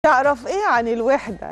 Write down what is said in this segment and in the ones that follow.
تعرف ايه عن الوحده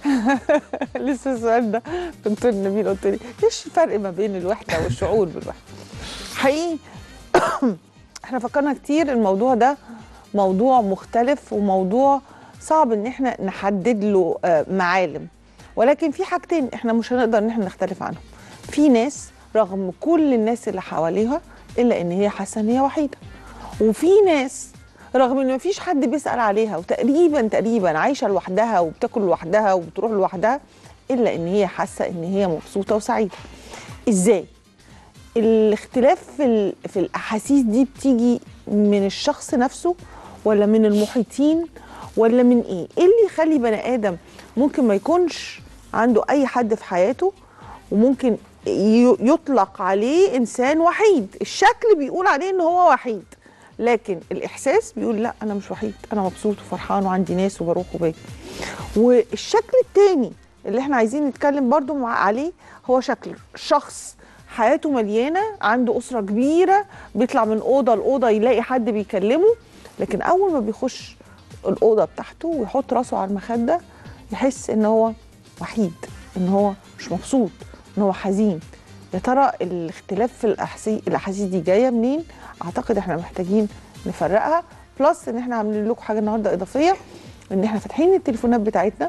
لسه السؤال ده دكتور نبيل قلت لي ايش الفرق ما بين الوحده والشعور بالوحده حقيقي احنا فكرنا كتير الموضوع ده موضوع مختلف وموضوع صعب ان احنا نحدد له آه، معالم ولكن في حاجتين احنا مش هنقدر ان احنا نختلف عنهم في ناس رغم كل الناس اللي حواليها الا ان هي حاسه ان هي وحيده وفي ناس رغم ان مفيش حد بيسال عليها وتقريبا تقريبا عايشه لوحدها وبتاكل لوحدها وبتروح لوحدها الا ان هي حاسه ان هي مبسوطه وسعيده ازاي الاختلاف في ال- في الاحاسيس دي بتيجي من الشخص نفسه ولا من المحيطين ولا من ايه ايه اللي يخلي بني ادم ممكن ما يكونش عنده اي حد في حياته وممكن ي- يطلق عليه انسان وحيد الشكل بيقول عليه ان هو وحيد لكن الاحساس بيقول لا انا مش وحيد انا مبسوط وفرحان وعندي ناس وبروح وباجي والشكل التاني اللي احنا عايزين نتكلم برضو مع عليه هو شكل شخص حياته مليانه عنده اسره كبيره بيطلع من اوضه لاوضه يلاقي حد بيكلمه لكن اول ما بيخش الاوضه بتاعته ويحط راسه على المخده يحس ان هو وحيد ان هو مش مبسوط ان هو حزين يا ترى الاختلاف في الأحاسيس الاحاسيس دي جايه منين اعتقد احنا محتاجين نفرقها بلس ان احنا عاملين لكم حاجه النهارده اضافيه ان احنا فاتحين التليفونات بتاعتنا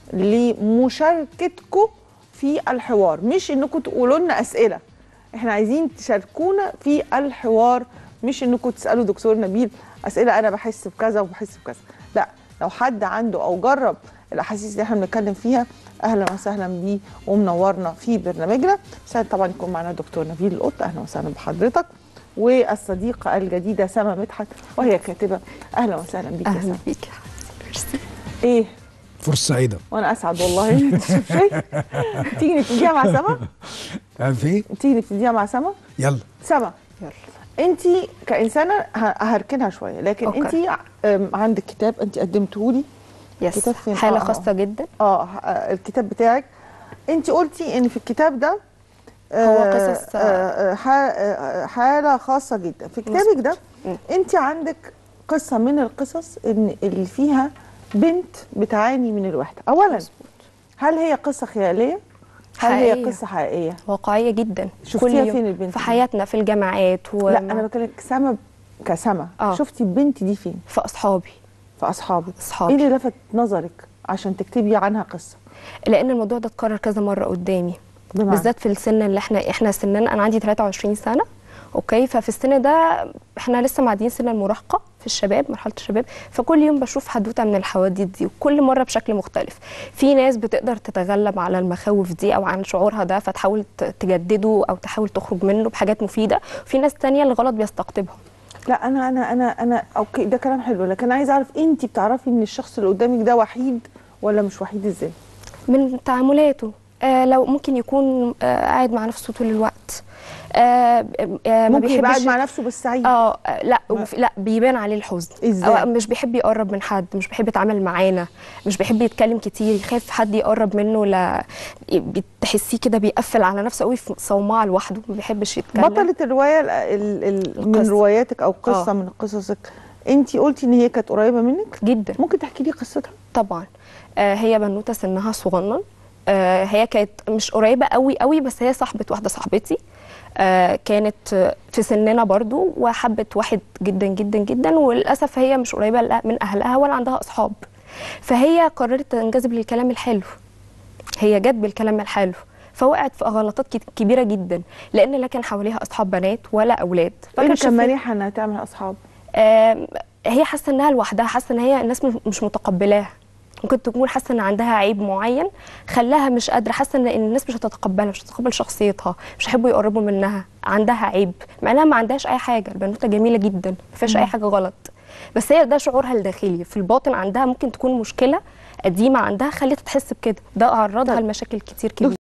لمشاركتكم في الحوار مش انكم تقولوا لنا اسئله احنا عايزين تشاركونا في الحوار مش انكم تسالوا دكتور نبيل اسئله انا بحس بكذا وبحس بكذا لا لو حد عنده او جرب الاحاسيس اللي احنا بنتكلم فيها اهلا وسهلا بيه ومنورنا في برنامجنا سعد طبعا يكون معنا دكتور نبيل القط اهلا وسهلا بحضرتك والصديقه الجديده سما مدحت وهي كاتبه اهلا وسهلا بيك يا اهلا سما بيك ميرسي ايه فرصة سعيدة وانا اسعد والله تشوف شيء تيجي نبتديها مع سما في تيجي نبتديها مع سما يلا سما يلا انت كانسانه ه- هركنها شويه لكن أوكي. انت أم، عندك كتاب انت قدمته لي يس كتاب فين؟ حاله آه، آه. خاصه جدا اه ه- آه، الكتاب بتاعك انت قلتي ان في الكتاب ده هو آه، قصص- آه، آه، ح- آه، حاله خاصه جدا في كتابك ده مم. انت عندك قصه من القصص ان اللي فيها بنت بتعاني من الوحده اولا هل هي قصه خياليه هل هي حقيقية. قصه حقيقيه واقعيه جدا شفتيها فين البنت في دي؟ حياتنا في الجامعات و لا انا بكلمك سما كسما آه. شفتي البنت دي فين في اصحابي في اصحابك أصحابي. ايه اللي لفت نظرك عشان تكتبي عنها قصه لان الموضوع ده اتكرر كذا مره قدامي بمعنى؟ بالذات في السن اللي احنا احنا سننا انا عندي 23 سنه اوكي ففي السن ده احنا لسه معديين سن المراهقه في الشباب مرحله الشباب فكل يوم بشوف حدوته من الحواديت دي وكل مره بشكل مختلف في ناس بتقدر تتغلب على المخاوف دي او عن شعورها ده فتحاول ت- تجدده او تحاول تخرج منه بحاجات مفيده في ناس تانية الغلط بيستقطبها لا انا انا انا انا اوكي ده كلام حلو لكن عايزه اعرف انت بتعرفي ان الشخص اللي قدامك ده وحيد ولا مش وحيد ازاي من تعاملاته آه لو ممكن يكون آه قاعد مع نفسه طول الوقت آه آه ما ممكن يبقى قاعد بيحبش مع نفسه بس سعيد اه آه، لا وف- لا بيبان عليه الحزن إزاي؟ أو مش بيحب يقرب من حد مش بيحب يتعامل معانا مش بيحب يتكلم كتير يخاف حد يقرب منه لا بتحسيه كده بيقفل على نفسه قوي في صومعه لوحده ما بيحبش يتكلم بطلة الروايه ال ال ال من القصة. رواياتك او قصه آه. من قصصك انت قلتي ان هي كانت قريبه منك جدا ممكن تحكي لي قصتها طبعا آه هي بنوته سنها صغنن آه هي كانت مش قريبه قوي قوي بس هي صاحبه واحده صاحبتي آه كانت آه، في سننا برضو وحبت واحد جدا جدا جدا وللاسف هي مش قريبه لا من اهلها ولا عندها اصحاب فهي قررت تنجذب للكلام الحلو هي جت بالكلام الحلو فوقعت في غلطات كت- كبيره جدا لان لا كان حواليها اصحاب بنات ولا اولاد ايه اللي فكانت كان شايفة- مانعها انها تعمل اصحاب آم، هي حاسه انها لوحدها حاسه ان هي الناس مش- مش متقبلاها ممكن تكون حاسه ان عندها عيب معين خلاها مش قادره حاسه ان إن الناس مش هتتقبلها مش هتتقبل شخصيتها مش هيحبوا يقربوا منها عندها عيب مع انها ما عندهاش اي حاجه البنوته جميله جدا ما فيهاش اي حاجه غلط بس هي ده شعورها الداخلي في الباطن عندها ممكن تكون مشكله قديمه عندها خلتها تحس بكده ده عرضها لمشاكل كتير كبيره